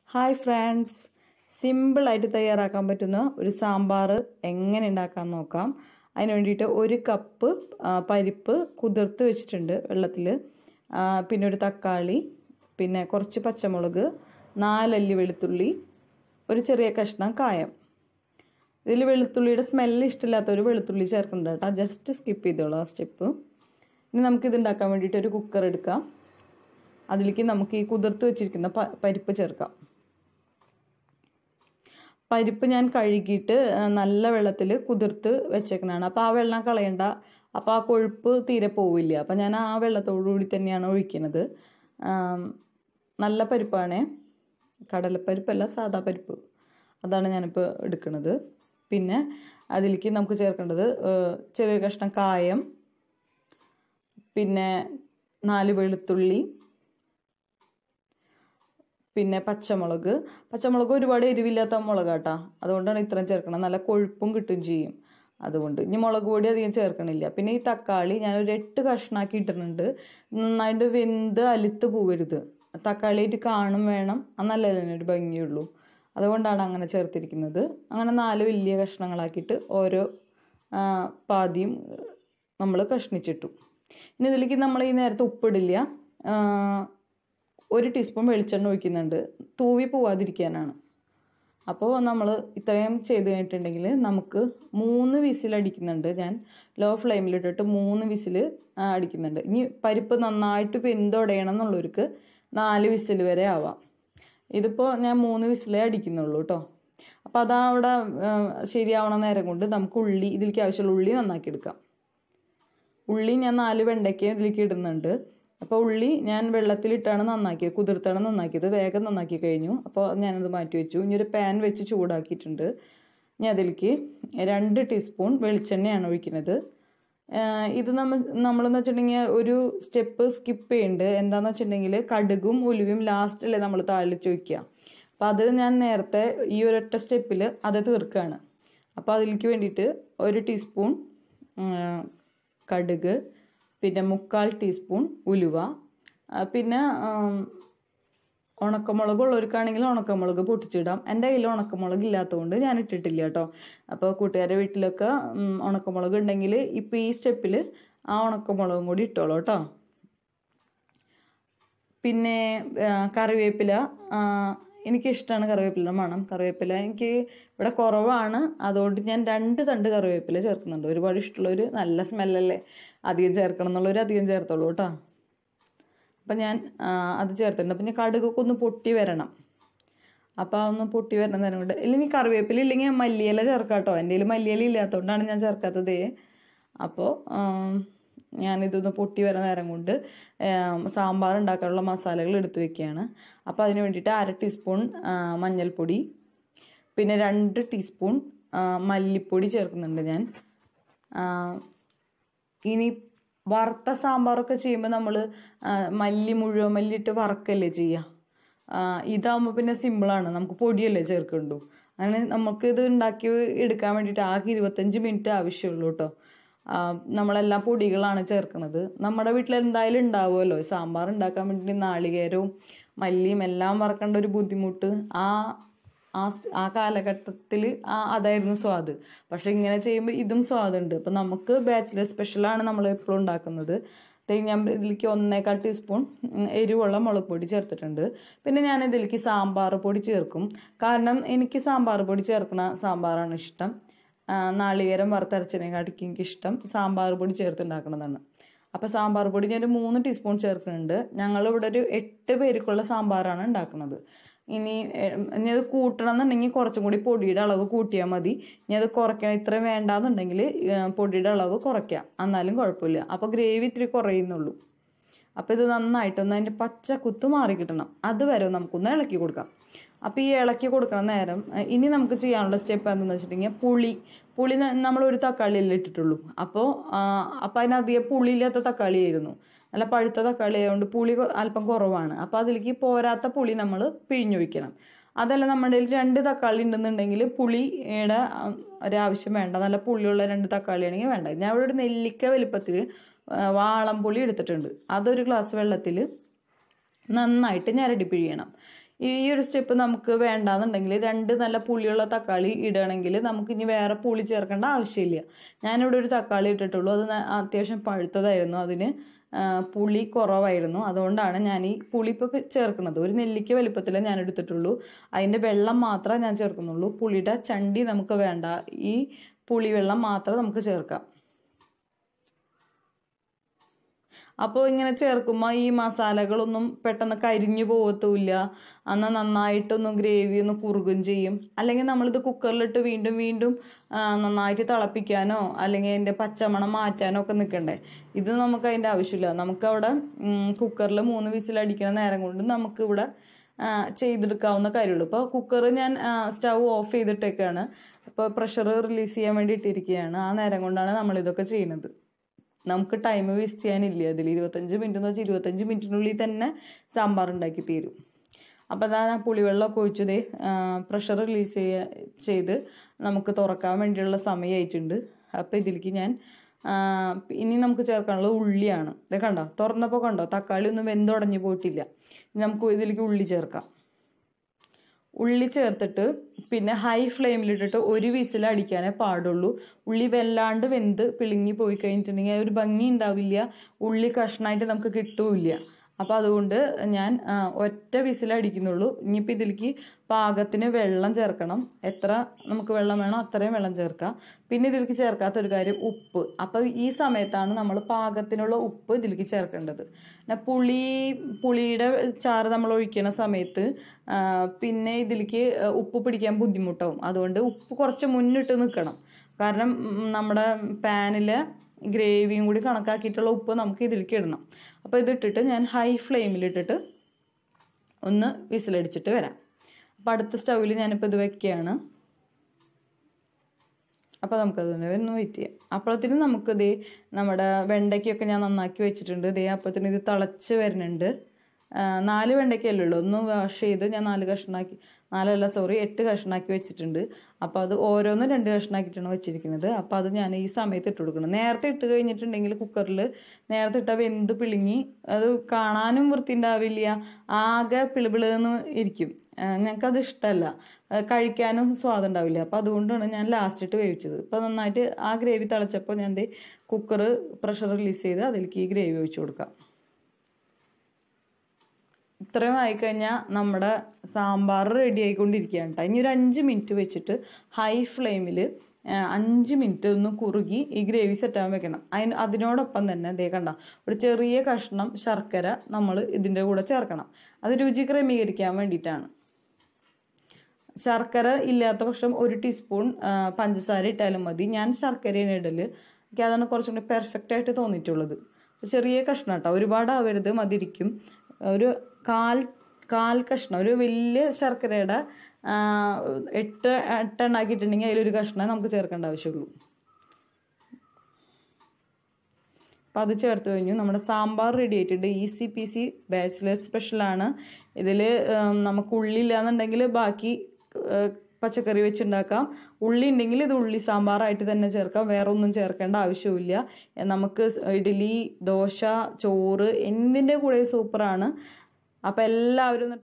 hi friends സിമ്പിളായിട്ട് തയ്യാറാക്കാൻ പറ്റുന്ന ഒരു സാമ്പാർ എങ്ങനെ ഉണ്ടാക്കാൻ നോക്കാം അതിന് വേണ്ടിയിട്ട് ഒരു കപ്പ് ആ, പരിപ്പ് കുതിർത്ത് വെച്ചിട്ടുണ്ട് വെള്ളത്തിൽ പിന്നെ ഒരു തക്കാളി പിന്നെ കുറച്ച് പച്ചമുളക് നാലല്ലി വെളുത്തുള്ളി ഒരു ചെറിയ കഷ്ണം കായം ഇതിൽ വെളുത്തുള്ളിയുടെ സ്മെല്ല് ഇഷ്ടമില്ലാത്തൊരു വെളുത്തുള്ളി ചേർക്കുന്നുണ്ട് കേട്ടോ ജസ്റ്റ് സ്കിപ്പ് ചെയ്തോളൂ ആ സ്റ്റെപ്പ് ഇനി നമുക്കിത് ഉണ്ടാക്കാൻ വേണ്ടിയിട്ട് ഒരു കുക്കർ എടുക്കാം അതിലേക്ക് നമുക്ക് ഈ കുതിർത്ത് വെച്ചിരിക്കുന്ന പ- പരിപ്പ് ചേർക്കാം പരിപ്പ് ഞാൻ കഴുകിയിട്ട് ആ, നല്ല വെള്ളത്തിൽ കുതിർത്ത് വെച്ചേക്കണതാണ് അപ്പോൾ ആ വെള്ളം കളയണ്ട അപ്പോൾ ആ കൊഴുപ്പ് തീരെ പോവില്ല അപ്പോൾ ഞാൻ ആ വെള്ളത്തോടുകൂടി തന്നെയാണ് ഒഴിക്കുന്നത് ആം, നല്ല പരിപ്പാണേ കടലപ്പരിപ്പല്ല സാദാ പരിപ്പ് അതാണ് ഞാനിപ്പോൾ എടുക്കുന്നത് പിന്നെ അതിലേക്ക് നമുക്ക് ചേർക്കേണ്ടത് ആ, ചെറിയ കഷ്ണം കായം പിന്നെ നാല് വെളുത്തുള്ളി പിന്നെ പച്ചമുളക് പച്ചമുളക് ഒരുപാട് എരിവില്ലാത്ത മുളകാട്ടാ അതുകൊണ്ടാണ് ഇത്രയും ചേർക്കണം നല്ല കൊഴുപ്പും കിട്ടും ചെയ്യും അതുകൊണ്ട് ഇനി മുളക് പൊടി അധികം ചേർക്കണില്ല പിന്നെ ഈ തക്കാളി ഞാൻ ഒരു എട്ട് കഷ്ണാക്കി ഇട്ടിട്ടുണ്ട് നന്നായിട്ട് വെന്ത് അലുത്ത് പോവരുത് തക്കാളിയായിട്ട് കാണും വേണം എന്നല്ലേ ഒരു ഭംഗിയുള്ളൂ അതുകൊണ്ടാണ് അങ്ങനെ ചേർത്തിരിക്കുന്നത് അങ്ങനെ നാല് വലിയ കഷ്ണങ്ങളാക്കിയിട്ട് ഓരോ ആ, പാതിയും നമ്മൾ കഷ്ണിച്ചിട്ടു ഇനി ഇതിലേക്ക് നമ്മൾ ഈ നേരത്തെ ഉപ്പിടില്ല ആ, ഒരു ടീസ്പൂൺ വെളിച്ചെണ്ണ ഒഴിക്കുന്നുണ്ട് തൂവി പോവാതിരിക്കാനാണ് അപ്പോൾ നമ്മൾ ഇത്രയും ചെയ്ത് കഴിഞ്ഞിട്ടുണ്ടെങ്കിൽ നമുക്ക് മൂന്ന് വിസിൽ അടിക്കുന്നുണ്ട് ഞാൻ ലോ ഫ്ലെയിമിലിട്ടിട്ട് മൂന്ന് വിസിൽ അടിക്കുന്നുണ്ട് ഇനി പരിപ്പ് നന്നായിട്ട് വെന്തുടയണം എന്നുള്ളവർക്ക് നാല് വിസിൽ വരെ ആവാം ഇതിപ്പോൾ ഞാൻ മൂന്ന് വിസിലേ അടിക്കുന്നുള്ളൂ കേട്ടോ അപ്പോൾ അതാ അവിടെ ആ, ശരിയാവണ നേരം കൊണ്ട് നമുക്ക് ഉള്ളി ഇതിലേക്ക് ആവശ്യമുള്ള ഉള്ളി നന്നാക്കി എടുക്കാം ഉള്ളി ഞാൻ നാല് വെണ്ടയ്ക്ക ഇതിലേക്ക് ഇടുന്നുണ്ട് അപ്പോൾ ഉള്ളി ഞാൻ വെള്ളത്തിലിട്ടാണ് നന്നാക്കിയത് കുതിർത്താണ് നന്നാക്കിയത് വേഗം നന്നാക്കി കഴിഞ്ഞു അപ്പോൾ ഞാനത് മാറ്റി വെച്ചു ഇനി ഒരു പാൻ വെച്ച് ചൂടാക്കിയിട്ടുണ്ട് ഇനി അതിലേക്ക് രണ്ട് ടീസ്പൂൺ വെളിച്ചെണ്ണയാണ് ഒഴിക്കുന്നത് ആഹ് ഇത് നമ്മൾ നമ്മളെന്ന് വെച്ചിട്ടുണ്ടെങ്കിൽ ഒരു സ്റ്റെപ്പ് സ്കിപ്പ് ചെയ്യുന്നുണ്ട് എന്താണെന്ന് വെച്ചിട്ടുണ്ടെങ്കിൽ കടുകും ഉലുവയും ലാസ്റ്റല്ലേ നമ്മൾ താളിച്ച് വയ്ക്കുക അപ്പോൾ അത് ഞാൻ നേരത്തെ ഈ ഒരൊറ്റ സ്റ്റെപ്പിൽ അത് തീർക്കുകയാണ് അപ്പോൾ അതിലേക്ക് വേണ്ടിയിട്ട് ഒരു ടീസ്പൂൺ ആഹ് കടുക് പിന്നെ മുക്കാൽ ടീസ്പൂൺ ഉലുവ ആ, പിന്നെ ആം, ഉണക്കമുളക് ഉള്ളവർക്കാണെങ്കിൽ ഉണക്കമുളക് പൊട്ടിച്ചിടാം എൻ്റെ കയ്യിൽ ഉണക്കമുളക് ഇല്ലാത്തതുകൊണ്ട് ഞാൻ ഇട്ടിട്ടില്ല കേട്ടോ അപ്പോൾ കൂട്ടുകാരുടെ വീട്ടിലൊക്കെ ഉം, ഉണക്കമുളക് ഉണ്ടെങ്കിൽ ഇപ്പോൾ ഈ സ്റ്റെപ്പിൽ ആ ഉണക്കമുളകും കൂടി ഇട്ടോളൂ കേട്ടോ പിന്നെ ആ, കറിവേപ്പില ആ, എനിക്കിഷ്ടമാണ് കറിവേപ്പില മണം കറിവേപ്പില എനിക്ക് ഇവിടെ കുറവാണ് അതുകൊണ്ട് ഞാൻ രണ്ട് തണ്ട് കറിവേപ്പില ചേർക്കുന്നുണ്ട് ഒരുപാട് ഇഷ്ടമുള്ളവർ നല്ല സ്മെല്ലല്ലേ അധികം ചേർക്കണം എന്നുള്ളവർ അധികം ചേർത്തോളൂ കേട്ടോ അപ്പം ഞാൻ ആ, അത് ചേർത്തിട്ടുണ്ട് പിന്നെ കടുകൊക്കെ ഒന്ന് പൊട്ടി വരണം അപ്പോൾ അതൊന്ന് പൊട്ടി വരണം നേരം കൊണ്ട് ഇല്ലെങ്കിൽ കറിവേപ്പില ഇല്ലെങ്കിൽ മല്ലിയില ചേർക്കാം കേട്ടോ എൻ്റെ കയ്യിൽ മല്ലിയില ഇല്ലാത്തതുകൊണ്ടാണ് ഞാൻ ചേർക്കാത്തത് അപ്പോൾ ഞാനിതൊന്ന് പൊട്ടി വരുന്ന നേരം കൊണ്ട് ആം, സാമ്പാർ ഉണ്ടാക്കാനുള്ള മസാലകൾ എടുത്ത് വെക്കുകയാണ് അപ്പോൾ അതിന് വേണ്ടിയിട്ട് അര ടീസ്പൂൺ ആ, മഞ്ഞൾപ്പൊടി പിന്നെ രണ്ട് ടീസ്പൂൺ ആ, മല്ലിപ്പൊടി ചേർക്കുന്നുണ്ട് ഞാൻ ആ, ഇനി വറുത്ത സാമ്പാറൊക്കെ ചെയ്യുമ്പോൾ നമ്മൾ മല്ലി മുഴുവൻ മല്ലി ഇട്ട് വറക്കല്ലേ ചെയ്യുക ഇതാകുമ്പോൾ പിന്നെ സിമ്പിളാണ് നമുക്ക് പൊടിയല്ലേ ചേർക്കണ്ടു അങ്ങനെ നമുക്ക് ഇത് ഉണ്ടാക്കി എടുക്കാൻ വേണ്ടിയിട്ട് ആകെ ഇരുപത്തഞ്ച് മിനിറ്റ് ആവശ്യമുള്ളൂ കേട്ടോ ആ, നമ്മളെല്ലാം പൊടികളാണ് ചേർക്കുന്നത് നമ്മുടെ വീട്ടിൽ എന്തായാലും ഉണ്ടാവുമല്ലോ സാമ്പാർ ഉണ്ടാക്കാൻ വേണ്ടി നാളികേരവും മല്ലിയും എല്ലാം വറക്കേണ്ട ഒരു ബുദ്ധിമുട്ട് ആ ആ സ്- ആ കാലഘട്ടത്തിൽ ആ അതായിരുന്നു സ്വാദ് പക്ഷെ ഇങ്ങനെ ചെയ്യുമ്പോൾ ഇതും സ്വാദുണ്ട് അപ്പം നമുക്ക് ബാച്ചിലർ സ്പെഷ്യലാണ് നമ്മൾ എപ്പോഴും ഉണ്ടാക്കുന്നത് ദേ ഞാൻ ഇതിലേക്ക് ഒന്നേക്കാൾ ടീസ്പൂൺ ഉം, എരിവുള്ള മുളക് പൊടി ചേർത്തിട്ടുണ്ട് പിന്നെ ഞാൻ ഇതിലേക്ക് സാമ്പാർ പൊടി ചേർക്കും കാരണം എനിക്ക് സാമ്പാർ പൊടി ചേർക്കുന്ന സാമ്പാറാണ് ഇഷ്ടം ആ, നാളികേരം വറുത്തരച്ചതിനെക്കാട്ടിക്ക് എനിക്ക് ഇഷ്ടം സാമ്പാർ പൊടി ചേർത്തുണ്ടാക്കുന്നതാണ് അപ്പോൾ സാമ്പാർ പൊടി ഞാൻ ഒരു മൂന്ന് ടീസ്പൂൺ ചേർക്കുന്നുണ്ട് ഞങ്ങളിവിടെ ഒരു എട്ട് പേർക്കുള്ള സാമ്പാറാണ് ഉണ്ടാക്കുന്നത് ഇനി എ- ഇനി അത് കൂട്ടണം എന്നുണ്ടെങ്കിൽ കുറച്ചും കൂടി പൊടിയുടെ അളവ് കൂട്ടിയാൽ മതി ഇനി അത് കുറയ്ക്കണം ഇത്രയും വേണ്ടാന്നുണ്ടെങ്കിൽ ഏ, പൊടിയുടെ അളവ് കുറയ്ക്കാം എന്നാലും കുഴപ്പമില്ല അപ്പോൾ ഗ്രേവി ഇത്തിരി കുറയുന്നുള്ളൂ അപ്പോൾ ഇത് നന്നായിട്ടൊന്ന് അതിൻ്റെ പച്ച കുത്ത് മാറി കിട്ടണം അതുവരെ നമുക്കൊന്ന് ഇളക്കി കൊടുക്കാം അപ്പോൾ ഈ ഇളക്കി കൊടുക്കണ നേരം ഏ, ഇനി നമുക്ക് ചെയ്യാനുള്ള സ്റ്റെപ്പ് എന്താണെന്ന് വെച്ചിട്ടുണ്ടെങ്കിൽ പുളി പുളി നമ്മൾ ഒരു തക്കാളിയല്ലേ ഇട്ടിട്ടുള്ളൂ അപ്പോൾ അപ്പോൾ അതിനധികം പുളിയില്ലാത്ത തക്കാളിയായിരുന്നു നല്ല പഴുത്ത തക്കാളി ആയതുകൊണ്ട് പുളി കൊ- അല്പം കുറവാണ് അപ്പോൾ അതിലേക്ക് പോരാത്ത പുളി നമ്മൾ പിഴിഞ്ഞൊഴിക്കണം അതല്ല നമ്മുടെ കയ്യിൽ രണ്ട് തക്കാളി ഉണ്ടെന്നുണ്ടെങ്കിൽ പുളിയുടെ ആ, ഒരാവശ്യം വേണ്ട നല്ല പുളിയുള്ള രണ്ട് തക്കാളി ആണെങ്കിൽ വേണ്ട ഞാൻ ഇവിടെ ഒരു നെല്ലിക്ക വലിപ്പത്തിൽ വാളം പുളി എടുത്തിട്ടുണ്ട് അതൊരു ഗ്ലാസ് വെള്ളത്തിൽ നന്നായിട്ട് ഞരടി പിഴിയണം ഈ ഒരു സ്റ്റെപ്പ് നമുക്ക് വേണ്ടാന്നുണ്ടെങ്കിൽ രണ്ട് നല്ല പുളിയുള്ള തക്കാളി ഇടുകയാണെങ്കിൽ നമുക്ക് ഇനി വേറെ പുളി ചേർക്കേണ്ട ആവശ്യമില്ല ഞാനിവിടെ ഒരു തക്കാളി ഇട്ടിട്ടുള്ളൂ അത് ന- അത്യാവശ്യം പഴുത്തതായിരുന്നു അതിന് ആ, പുളി കുറവായിരുന്നു അതുകൊണ്ടാണ് ഞാൻ ഈ പുളി ഇപ്പോൾ ചേർക്കുന്നത് ഒരു നെല്ലിക്ക വലിപ്പത്തിലേ ഞാൻ എടുത്തിട്ടുള്ളൂ അതിൻ്റെ വെള്ളം മാത്രമേ ഞാൻ ചേർക്കുന്നുള്ളൂ പുളിയുടെ ചണ്ടി നമുക്ക് വേണ്ട ഈ പുളി വെള്ളം മാത്രം നമുക്ക് ചേർക്കാം അപ്പോൾ ഇങ്ങനെ ചേർക്കുമ്പോൾ ഈ മസാലകളൊന്നും പെട്ടെന്ന് കരിഞ്ഞു പോകത്തുമില്ല എന്നാൽ നന്നായിട്ടൊന്നും ഗ്രേവി ഒന്ന് കുറുകും ചെയ്യും അല്ലെങ്കിൽ നമ്മളിത് കുക്കറിലിട്ട് വീണ്ടും വീണ്ടും ആ, നന്നായിട്ട് തിളപ്പിക്കാനോ അല്ലെങ്കിൽ അതിൻ്റെ പച്ചമണം മാറ്റാനോ ഒക്കെ നിൽക്കണ്ടേ ഇത് നമുക്ക് അതിൻ്റെ ആവശ്യമില്ല നമുക്കവിടെ കുക്കറിൽ മൂന്ന് വിസിലടിക്കുന്ന നേരം കൊണ്ട് നമുക്കിവിടെ ആ, ചെയ്തെടുക്കാവുന്ന കാര്യമുള്ളൂ ഇപ്പോൾ കുക്കർ ഞാൻ സ്റ്റൗ ഓഫ് ചെയ്തിട്ടേക്കാണ് ഇപ്പോൾ പ്രഷർ റിലീസ് ചെയ്യാൻ വേണ്ടി ഇട്ടിരിക്കുകയാണ് ആ നേരം കൊണ്ടാണ് നമ്മളിതൊക്കെ ചെയ്യുന്നത് നമുക്ക് ടൈം വേസ്റ്റ് ചെയ്യാനില്ല അതിൽ ഇരുപത്തഞ്ച് മിനിറ്റ് എന്ന് വെച്ചാൽ ഇരുപത്തഞ്ച് മിനിറ്റിനുള്ളിൽ തന്നെ സാമ്പാർ ഉണ്ടാക്കി തീരും അപ്പോൾ അതാ ഞാൻ പുളിവെള്ളമൊക്കെ ഒഴിച്ചത് പ്രഷർ റിലീസ് ചെയ്യ ചെയ്ത് നമുക്ക് തുറക്കാൻ വേണ്ടിയുള്ള സമയമായിട്ടുണ്ട് അപ്പോൾ ഇതിലേക്ക് ഞാൻ ആ, ഇനി നമുക്ക് ചേർക്കാനുള്ളത് ഉള്ളിയാണ് ഇത് കണ്ടോ തുറന്നപ്പോൾ കണ്ടോ തക്കാളി ഒന്നും വെന്തുടഞ്ഞു പോയിട്ടില്ല ഇനി നമുക്ക് ഇതിലേക്ക് ഉള്ളി ചേർക്കാം ഉള്ളി ചേർത്തിട്ട് പിന്നെ ഹൈ ഫ്ലെയിമിലിട്ടിട്ട് ഒരു വിസിൽ അടിക്കാനേ പാടുള്ളൂ ഉള്ളി വല്ലാണ്ട് വെന്ത് പിളുങ്ങി പോയി കഴിഞ്ഞിട്ടുണ്ടെങ്കിൽ ആ ഒരു ഭംഗി ഉണ്ടാവില്ല ഉള്ളി കഷ്ണമായിട്ട് നമുക്ക് കിട്ടൂല്ല അപ്പോൾ അതുകൊണ്ട് ഞാൻ ആ, ഒറ്റ വിസിൽ അടിക്കുന്നുള്ളൂ ഇനിയിപ്പോൾ ഇതിലേക്ക് പാകത്തിന് വെള്ളം ചേർക്കണം എത്ര നമുക്ക് വെള്ളം വേണോ അത്രയും വെള്ളം ചേർക്കാം പിന്നെ ഇതിലേക്ക് ചേർക്കാത്ത ഒരു കാര്യം ഉപ്പ് അപ്പോൾ ഈ സമയത്താണ് നമ്മൾ പാകത്തിനുള്ള ഉപ്പ് ഇതിലേക്ക് ചേർക്കേണ്ടത് പിന്നെ പുളി പുളിയുടെ ചാറ് നമ്മൾ ഒഴിക്കുന്ന സമയത്ത് ആ, പിന്നെ ഇതിലേക്ക് ഉപ്പ് പിടിക്കാൻ ബുദ്ധിമുട്ടാവും അതുകൊണ്ട് ഉപ്പ് കുറച്ച് മുന്നിട്ട് നിൽക്കണം കാരണം ഉം, നമ്മുടെ പാനിലെ ഗ്രേവിയും കൂടി കണക്കാക്കിയിട്ടുള്ള ഉപ്പ് നമുക്ക് ഇതിലേക്ക് ഇടണം അപ്പോൾ ഇതിട്ടിട്ട് ഞാൻ ഹൈ ഫ്ലെയിമിലിട്ടിട്ട് ഒന്ന് വിസിലടിച്ചിട്ട് വരാം അപ്പോൾ അടുത്ത സ്റ്റൗവിൽ ഞാനിപ്പോൾ ഇത് വെക്കുകയാണ് അപ്പോൾ നമുക്കത് ഒന്ന് വെയിറ്റ് ചെയ്യാം അപ്പോഴത്തേനും നമുക്കിത് നമ്മുടെ വെണ്ടയ്ക്കൊക്കെ ഞാൻ നന്നാക്കി വെച്ചിട്ടുണ്ട് ഇതേ അപ്പോഴത്തേനും ഇത് തിളച്ച് വരുന്നുണ്ട് ആ, നാല് വെണ്ടയ്ക്കല്ലേ ഉള്ളൂ ഒന്ന് വാഷ് ചെയ്ത് ഞാൻ നാല് കഷ്ണാക്കി നാലല്ല സോറി എട്ട് കഷ്ണാക്കി വെച്ചിട്ടുണ്ട് അപ്പോൾ അത് ഓരോന്നും രണ്ട് കഷ്ണാക്കിയിട്ടാണ് വെച്ചിരിക്കുന്നത് അപ്പോൾ അത് ഞാൻ ഈ സമയത്ത് ഇട്ട് കൊടുക്കണം നേരത്തെ ഇട്ട് കഴിഞ്ഞിട്ടുണ്ടെങ്കിൽ കുക്കറിൽ നേരത്തെ ഇട്ടാൽ വെന്ത് പിളുങ്ങി അത് കാണാനും വൃത്തി ഉണ്ടാവില്ല ആകെ പിളിപിളെന്ന് ഇരിക്കും ആ, ഞങ്ങൾക്കത് ഇഷ്ടമല്ല ആ, കഴിക്കാനും സ്വാദം ഉണ്ടാവില്ല അപ്പോൾ അതുകൊണ്ടാണ് ഞാൻ ലാസ്റ്റ് ഇട്ട് വേവിച്ചത് ഇപ്പോൾ നന്നായിട്ട് ആ ഗ്രേവി തിളച്ചപ്പോൾ ഞാൻ ദേ കുക്കർ പ്രഷർ റിലീസ് ചെയ്ത് അതിലേക്ക് ഈ ഗ്രേവി ഒഴിച്ചു കൊടുക്കാം ഇത്രയും ആയിക്കഴിഞ്ഞാൽ നമ്മുടെ സാമ്പാർ റെഡി ആയിക്കൊണ്ടിരിക്കുകയാണ് കേട്ടോ ഇനി ഒരു അഞ്ച് മിനിറ്റ് വെച്ചിട്ട് ഹൈ ഫ്ലെയിമിൽ അഞ്ച് മിനിറ്റ് ഒന്ന് കുറുകി ഈ ഗ്രേവി സെറ്റാൻ വെക്കണം അതിന് അതിനോടൊപ്പം തന്നെ ദേ കണ്ട ഒരു ചെറിയ കഷ്ണം ശർക്കര നമ്മൾ ഇതിൻ്റെ കൂടെ ചേർക്കണം അത് രുചി ക്രമീകരിക്കാൻ വേണ്ടിയിട്ടാണ് ശർക്കര ഇല്ലാത്ത പക്ഷം ഒരു ടീസ്പൂൺ ആ, പഞ്ചസാര ഇട്ടാലും മതി ഞാൻ ശർക്കരയാണ് ഇടല് എനിക്ക് അതാണ് കുറച്ചും കൂടി പെർഫെക്റ്റ് ആയിട്ട് തോന്നിയിട്ടുള്ളത് ചെറിയ കഷ്ണം കേട്ടോ ഒരുപാട് ആവരുത് മതിരിക്കും ഒരു കാൽ കാൽ കഷ്ണം ഒരു വലിയ ശർക്കരയുടെ ആ, എട്ട് എട്ടെണ്ണാക്കിയിട്ടുണ്ടെങ്കിൽ അതിലൊരു കഷ്ണം നമുക്ക് ചേർക്കേണ്ട ആവശ്യമുള്ളൂ അപ്പോൾ അത് ചേർത്ത് കഴിഞ്ഞു നമ്മുടെ സാമ്പാർ റെഡി ആയിട്ടുണ്ട് ഈസി പി സി ബാച്ചിലേഴ്സ് സ്പെഷ്യലാണ് ഇതിൽ നമുക്ക് ഉള്ളില്ല എന്നുണ്ടെങ്കിൽ ബാക്കി ഏഹ്, പച്ചക്കറി വെച്ചുണ്ടാക്കാം ഉള്ളി ഉണ്ടെങ്കിൽ ഇത് ഉള്ളി സാമ്പാറായിട്ട് തന്നെ ചേർക്കാം വേറെ ഒന്നും ചേർക്കേണ്ട ആവശ്യമില്ല എ, നമുക്ക് സ് ഇഡ്ഡലി ദോശ ചോറ് എന്തിൻ്റെ കൂടെ സൂപ്പറാണ് അപ്പോൾ എല്ലാവരും ഒന്ന്